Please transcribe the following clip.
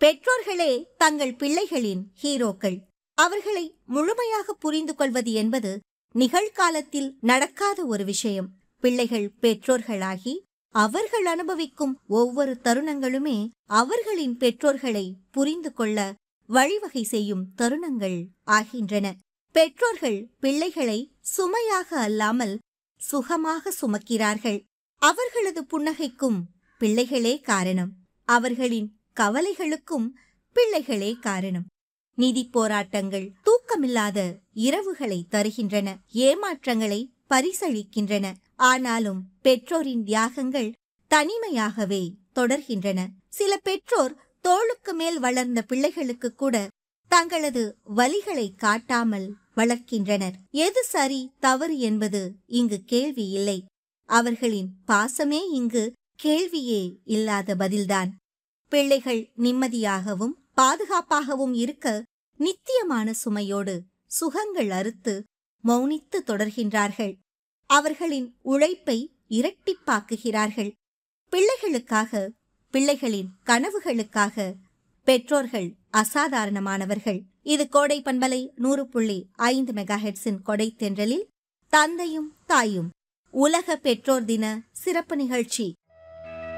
பெற்றோர்களே தங்கள் பிள்ளைகளின் ஹீரோக்கள் அவர்களை முழுமையாக புரிந்து கொள்வது என்பது நிகழ்காலத்தில் நடக்காத ஒரு விஷயம் பிள்ளைகள் பெற்றோர்களாகி அவர்கள் அனுபவிக்கும் ஒவ்வொரு தருணங்களுமே அவர்களின் பெற்றோர்களை புரிந்து கொள்ள வழிவகை செய்யும் தருணங்கள் ஆகின்றன பெற்றோர்கள் பிள்ளைகளை சுமையாக அல்லாமல் சுகமாக சுமக்கிறார்கள் அவர்களது புன்னகைக்கும் பிள்ளைகளே காரணம் அவர்களின் கவலைகளுக்கும் பிள்ளைகளே காரணம் நிதி போராட்டங்கள் தூக்கமில்லாத இரவுகளை தருகின்றன ஏமாற்றங்களை பரிசளிக்கின்றன ஆனாலும் பெற்றோரின் தியாகங்கள் தனிமையாகவே தொடர்கின்றன சில பெற்றோர் தோளுக்கு மேல் வளர்ந்த பிள்ளைகளுக்கு கூட தங்களது வலிகளை காட்டாமல் வளர்க்கின்றனர் எது சரி தவறு என்பது இங்கு கேள்வி இல்லை அவர்களின் பாசமே இங்கு கேள்வியே இல்லாத பதில்தான் பிள்ளைகள் நிம்மதியாகவும் பாதுகாப்பாகவும் இருக்க நித்தியமான சுமையோடு சுகங்கள் அறுத்து மௌனித்து தொடர்கின்றார்கள் அவர்களின் உழைப்பை இரட்டிப்பாக்குகிறார்கள் பிள்ளைகளுக்காக பிள்ளைகளின் கனவுகளுக்காக பெற்றோர்கள் அசாதாரணமானவர்கள் இது கோடை பண்பலை நூறு புள்ளி ஐந்து மெகாஹெட்ஸின் கொடை தென்றலில் தந்தையும் தாயும் உலக பெற்றோர் தின சிறப்பு நிகழ்ச்சி